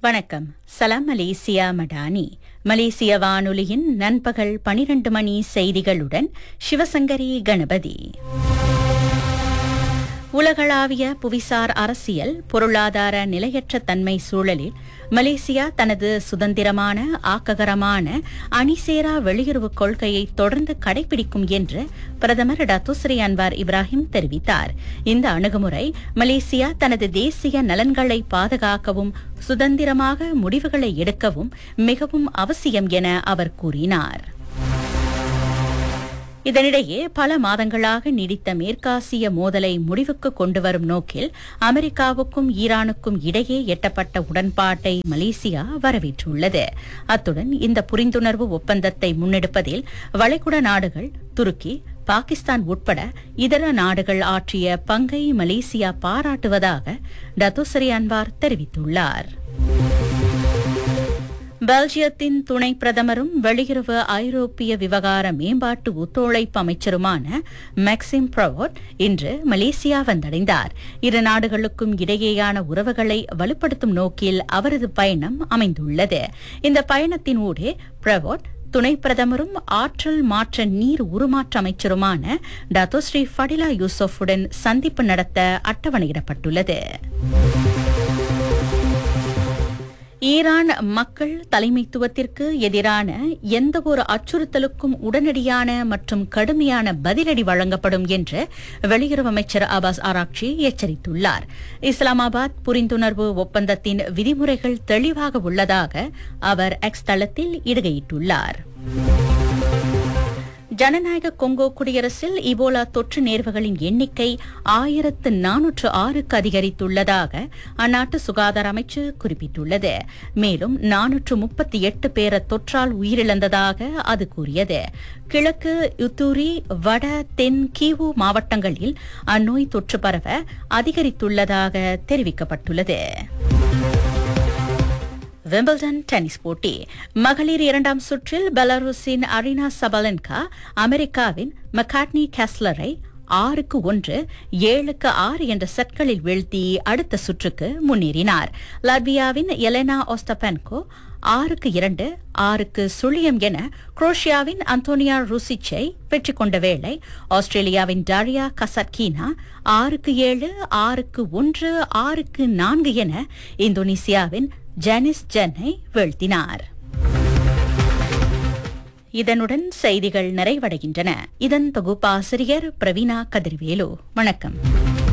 வணக்கம் சலாம் மலேசியா மடானி மலேசிய வானொலியின் நண்பகல் பனிரண்டு மணி செய்திகளுடன் சிவசங்கரி கணபதி உலகளாவிய புவிசார் அரசியல் பொருளாதார நிலையற்ற தன்மை சூழலில் மலேசியா தனது சுதந்திரமான ஆக்ககரமான அணிசேரா வெளியுறவுக் கொள்கையை தொடர்ந்து கடைபிடிக்கும் என்று பிரதமர் டத்துஸ்ரீ அன்வார் இப்ராஹிம் தெரிவித்தார் இந்த அணுகுமுறை மலேசியா தனது தேசிய நலன்களை பாதுகாக்கவும் சுதந்திரமாக முடிவுகளை எடுக்கவும் மிகவும் அவசியம் என அவர் கூறினார் இதனிடையே பல மாதங்களாக நீடித்த மேற்காசிய மோதலை முடிவுக்கு கொண்டுவரும் நோக்கில் அமெரிக்காவுக்கும் ஈரானுக்கும் இடையே எட்டப்பட்ட உடன்பாட்டை மலேசியா வரவேற்றுள்ளது அத்துடன் இந்த புரிந்துணர்வு ஒப்பந்தத்தை முன்னெடுப்பதில் வளைகுடா நாடுகள் துருக்கி பாகிஸ்தான் உட்பட இதர நாடுகள் ஆற்றிய பங்கை மலேசியா பாராட்டுவதாக டத்துசரி அன்வார் தெரிவித்துள்ளார் பெல்ஜியத்தின் துணை பிரதமரும் வெளியுறவு ஐரோப்பிய விவகார மேம்பாட்டு ஒத்துழைப்பு அமைச்சருமான மேக்சிம் பிரவோட் இன்று மலேசியா வந்தடைந்தார் இரு நாடுகளுக்கும் இடையேயான உறவுகளை வலுப்படுத்தும் நோக்கில் அவரது பயணம் அமைந்துள்ளது இந்த பயணத்தின் ஊடே பிரவோட் துணை பிரதமரும் ஆற்றல் மாற்ற நீர் உருமாற்ற அமைச்சருமான டத்தோஸ்ரீ ஃபடிலா யூசஃபுடன் சந்திப்பு நடத்த அட்டவணையிடப்பட்டுள்ளது ஈரான் மக்கள் தலைமைத்துவத்திற்கு எதிரான எந்தவொரு அச்சுறுத்தலுக்கும் உடனடியான மற்றும் கடுமையான பதிலடி வழங்கப்படும் என்று வெளியுறவு அமைச்சர் அபாஸ் ஆராக்சி எச்சரித்துள்ளார் இஸ்லாமாபாத் புரிந்துணர்வு ஒப்பந்தத்தின் விதிமுறைகள் தெளிவாக உள்ளதாக அவர் எக்ஸ் தளத்தில் இடுகையிட்டுள்ளார் ஜனநாயக கொங்கோ குடியரசில் இபோலா தொற்று நேர்வுகளின் எண்ணிக்கை ஆயிரத்து நானூற்று ஆறுக்கு அதிகரித்துள்ளதாக அந்நாட்டு சுகாதார அமைச்சு குறிப்பிட்டுள்ளது மேலும் நானூற்று முப்பத்தி எட்டு பேர் தொற்றால் உயிரிழந்ததாக அது கூறியது கிழக்கு யுத்தூரி வட தென் கீவு மாவட்டங்களில் அந்நோய் தொற்று பரவ அதிகரித்துள்ளதாக தெரிவிக்கப்பட்டுள்ளது விம்பிள்டன் டென்னிஸ் போட்டி மகளிர் இரண்டாம் சுற்றில் பெலாருஸின் அரினா சபலன்கா அமெரிக்காவின் மெக்காட்னி கேஸ்லரை ஆறுக்கு ஒன்று ஏழுக்கு ஆறு என்ற செட்களில் வீழ்த்தி அடுத்த சுற்றுக்கு முன்னேறினார் லாட்வியாவின் எலெனா ஓஸ்டபென்கோ ஆறுக்கு இரண்டு ஆறுக்கு சுழியம் என குரோஷியாவின் அந்தோனியா ரூசிச்சை வெற்றி கொண்ட வேளை ஆஸ்திரேலியாவின் டாரியா கசட்கீனா ஆறுக்கு ஏழு ஆறுக்கு ஒன்று ஆறுக்கு நான்கு என இந்தோனேசியாவின் ஜானிஸ் ஜென்னை வீழ்த்தினார் இதனுடன் செய்திகள் நிறைவடைகின்றன இதன் தொகுப்பாசிரியர் பிரவீனா கதிர்வேலு வணக்கம்